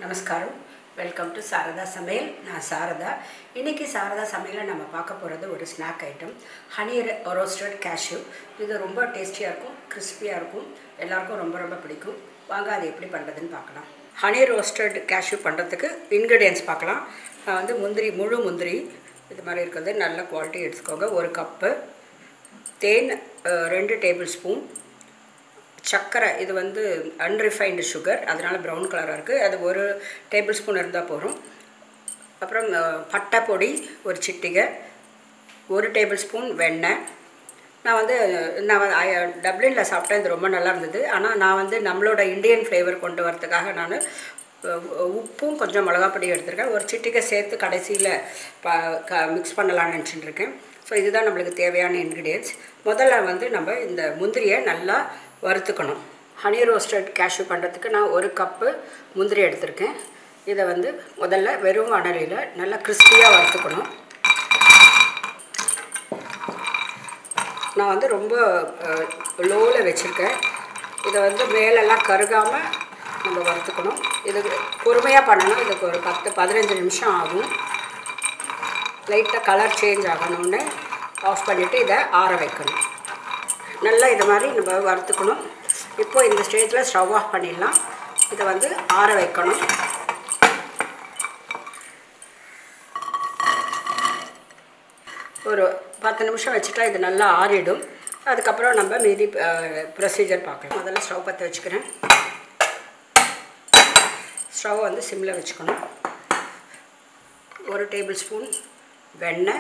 நமஸ்காரம் welcome to Saradha சமையல் நான் சாரதா இன்றைக்கி சாரதா சமையலில் நம்ம பார்க்க போகிறது ஒரு snack item honey roasted cashew இது ரொம்ப டேஸ்டியாக இருக்கும் கிறிஸ்பியாக இருக்கும் எல்லாருக்கும் ரொம்ப ரொம்ப பிடிக்கும் வாங்க அது எப்படி பண்ணுறதுன்னு பார்க்கலாம் ஹனி ரோஸ்டட் கேஷ்யூ பண்ணுறதுக்கு இன்க்ரீடியன்ஸ் பார்க்கலாம் நான் வந்து முந்திரி முழு முந்திரி இது மாதிரி இருக்கிறது நல்ல குவாலிட்டி எடுத்துக்கோங்க ஒரு கப்பு தேன் அஹ், ரெண்டு டேபிள் ஸ்பூன் சர்க்கரை இது வந்து அன்ரிஃபைன்டு சுகர் அதனால் ப்ரௌன் கலராக இருக்குது அது ஒரு டேபிள் ஸ்பூன் இருந்தால் போதும் அப்புறம் அஹ், பட்டை பொடி ஒரு சிட்டிகை ஒரு டேபிள் ஸ்பூன் வெண்ணெய் நான் வந்து நான் வந்து ஐ- டப்ளினில் சாப்பிட்டேன் இது ரொம்ப நல்லா இருந்தது ஆனால் நான் வந்து நம்மளோட இந்தியன் ஃப்ளேவர் கொண்டு வரதுக்காக நான் உப்பும் கொஞ்சம் மிளகாப்பொடி எடுத்திருக்கேன் ஒரு சிட்டிகை சேர்த்து கடைசியில் ப க மிக்ஸ் பண்ணலாம்னு நினச்சிட்டு இருக்கேன் ஸோ இதுதான் நம்மளுக்கு தேவையான இன்க்ரீடியன்ஸ் முதல்ல வந்து நம்ம இந்த முந்திரியை நல்லா வறுத்துக்கணும் ஹனி ரோஸ்டட் கேஷ்யூ பண்ணுறதுக்கு நான் ஒரு கப்பு முந்திரி எடுத்திருக்கேன் இதை வந்து முதல்ல வெறும் அனலில் நல்லா கிறிஸ்பியாக வறுத்துக்கணும் நான் வந்து ரொம்ப லோவில் வச்சுருக்கேன் இதை வந்து மேலெல்லாம் கருகாமல் நம்ம வறுத்துக்கணும் இதுக்கு பொறுமையாக பண்ணணும் இதுக்கு ஒரு பத்து பதினஞ்சு நிமிஷம் ஆகும் லைட்டாக கலர் சேஞ்ச் ஆகணும்னு ஆஃப் பண்ணிவிட்டு இதை ஆற வைக்கணும் நல்லா இது மாதிரி நம்ம வறுத்துக்கணும் இப்போ இந்த ஸ்டேஜில் ஸ்டவ் ஆஃப் பண்ணிடலாம் இதை வந்து ஆற வைக்கணும் ஒரு பத்து நிமிஷம் வச்சுட்டா இது நல்லா ஆறிடும் அதுக்கப்புறம் நம்ம மீதி ப்ரொசீஜர் பார்க்கலாம் முதல்ல ஸ்டவ் பற்ற வச்சுக்கிறேன் ஸ்டவ் வந்து சிம்மில் வச்சுக்கணும் ஒரு டேபிள் ஸ்பூன் வெண்ணெய்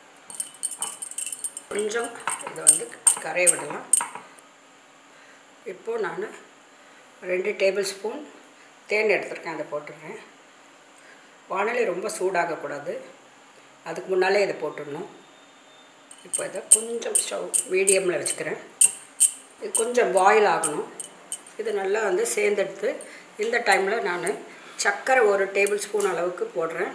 கொஞ்சம் இதை வந்து கரைய விடலாம் இப்போது நான் ரெண்டு டேபிள் ஸ்பூன் தேன் எடுத்திருக்கேன் அதை போட்டுடுறேன் வானொலி ரொம்ப சூடாகக்கூடாது அதுக்கு முன்னாலே இதை போட்டுடணும் இப்போ இதை கொஞ்சம் ஸ்டவ் மீடியமில் வச்சுக்கிறேன் இது கொஞ்சம் பாயில் ஆகணும் இது நல்லா வந்து சேர்ந்தெடுத்து இந்த டைமில் நான் சர்க்கரை ஒரு டேபிள் ஸ்பூன் அளவுக்கு போடுறேன்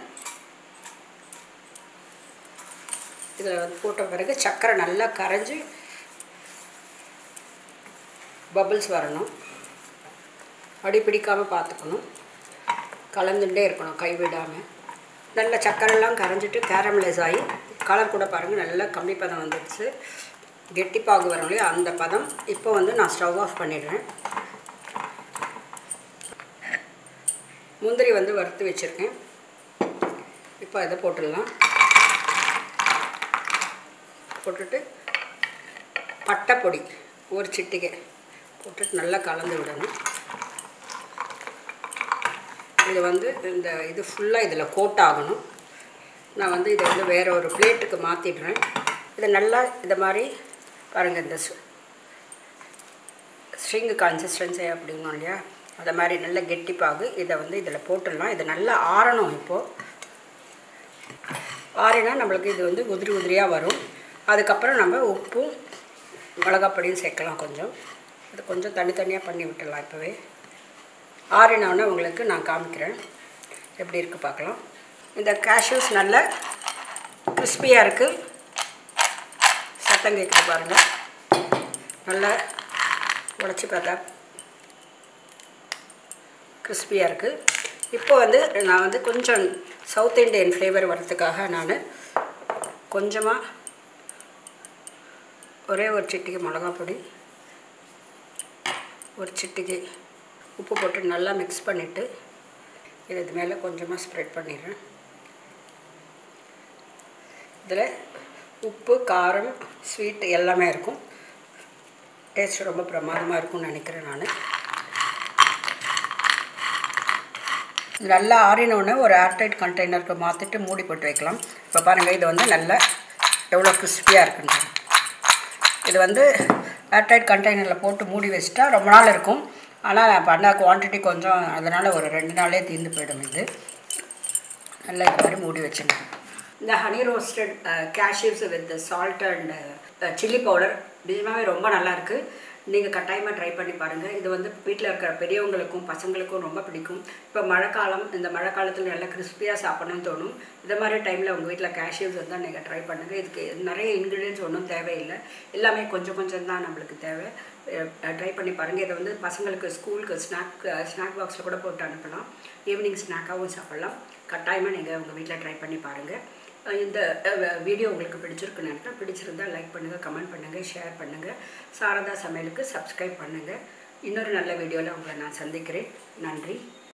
இதில் வந்து போட்ட பிறகு சர்க்கரை நல்லா கரைஞ்சி பபிள்ஸ் வரணும் அடி பிடிக்காமல் பார்த்துக்கணும் கலந்துட்டே இருக்கணும் கைவிடாமல் நல்ல சர்க்கரைலாம் கரைஞ்சிட்டு கேரமலைஸ் ஆகி கலர் கூட பாருங்கள் நல்லா கம்மி பதம் வந்துடுச்சு கெட்டி பாகு வரும் இல்லையா அந்த பதம் இப்போ வந்து நான் ஸ்டவ் ஆஃப் பண்ணிடுறேன் முந்திரி வந்து வறுத்து வச்சுருக்கேன் இப்போ இதை போட்டுடலாம் போட்டுட்டு பட்டை பொடி ஒரு சிட்டிகை போட்டுட்டு நல்லா கலந்து விடணும் இது வந்து இந்த இது ஃபுல்லாக இதில் கோட் ஆகணும் நான் வந்து இதை வந்து வேறு ஒரு பிளேட்டுக்கு மாற்றிடுறேன் இதை நல்லா இதை மாதிரி பாருங்கள் இந்த ஸ்ட்ரிங்கு கன்சிஸ்டன்சி அப்படிங்கணும் இல்லையா அதை மாதிரி நல்ல கெட்டிப்பாகு இதை வந்து இதில் போட்டுடலாம் இது நல்லா ஆறணும் இப்போது ஆறினா நம்மளுக்கு இது வந்து உதிரி உதிரியாக வரும் அதுக்கப்புறம் நம்ம உப்பும் மிளகாப்பொடியும் சேர்க்கலாம் கொஞ்சம் இது கொஞ்சம் தனித்தனியாக பண்ணி விட்டுடலாம் இப்போவே ஆறினோடனே உங்களுக்கு நான் காமிக்கிறேன் எப்படி இருக்குது பார்க்கலாம் இந்த கேஷ்யூஸ் நல்ல கிறிஸ்பியாக இருக்குது சத்தம் கேட்குது பாருங்கள் நல்லா உடச்சி பார்த்தா கிறிஸ்பியாக இருக்குது இப்போ வந்து நான் வந்து கொஞ்சம் சவுத் இண்டியன் ஃப்ளேவர் வரதுக்காக நான் கொஞ்சமாக ஒரே ஒரு சிட்டிகை மிளகாப் பொடி ஒரு சிட்டிகை உப்பு போட்டு நல்லா மிக்ஸ் பண்ணிவிட்டு இது இது மேலே கொஞ்சமாக ஸ்ப்ரெட் பண்ணிடுறேன் இதில் உப்பு காரம் ஸ்வீட் எல்லாமே இருக்கும் டேஸ்ட் ரொம்ப பிரமாதமாக இருக்கும்னு நினைக்கிறேன் நான் இது நல்லா ஆறினோடனே ஒரு ஏர்டைட் கண்டெய்னருக்கு மாற்றிட்டு மூடி போட்டு வைக்கலாம் இப்போ பாருங்கள் இது வந்து நல்லா எவ்வளோ கிறிஸ்பியாக இருக்குன்னு இது வந்து ஏர்டைட் கண்டெய்னரில் போட்டு மூடி வச்சுட்டா ரொம்ப நாள் இருக்கும் ஆனால் நான் பண்ண குவான்டிட்டி கொஞ்சம் அதனால் ஒரு ரெண்டு நாளே தீர்ந்து போயிடும் இது நல்லா இது மாதிரி மூடி வச்சுருங்க இந்த honey roasted cashews with salt and chilli powder நிஜமாவே ரொம்ப நல்லாயிருக்கு நீங்கள் கட்டாயமாக ட்ரை பண்ணி பாருங்கள் இது வந்து வீட்டில் இருக்கிற பெரியவங்களுக்கும் பசங்களுக்கும் ரொம்ப பிடிக்கும் இப்போ மழைக்காலம் இந்த மழை காலத்தில் நல்லா கிறிஸ்பியாக சாப்பிடணும்னு தோணும் இந்த மாதிரி டைமில் உங்கள் வீட்டில் கேஷ்யூஸ் இருந்தால் நீங்கள் ட்ரை பண்ணுங்கள் இதுக்கு நிறைய இன்க்ரீடியன்ஸ் ஒன்றும் தேவையில்லை எல்லாமே கொஞ்சம் கொஞ்சம் தான் நம்மளுக்கு தேவை ட்ரை பண்ணி பாருங்கள் இதை வந்து பசங்களுக்கு ஸ்கூலுக்கு ஸ்நாக் ஸ்நாக் பாக்ஸில் கூட போட்டு அனுப்பலாம் ஈவினிங் ஸ்நாக்காகவும் சாப்பிட்லாம் கட்டாயமாக நீங்கள் உங்கள் வீட்டில் ட்ரை பண்ணி பாருங்கள் அஹ் இந்த அஹ், வீடியோ உங்களுக்கு பிடிச்சிருக்குன்னு நினைக்கிறேன் பிடிச்சிருந்தா லைக் பண்ணுங்கள் கமெண்ட் பண்ணுங்கள் ஷேர் பண்ணுங்கள் சாரதா சமையலுக்கு சப்ஸ்கிரைப் பண்ணுங்கள் இன்னொரு நல்ல வீடியோவில் உங்களை நான் சந்திக்கிறேன் நன்றி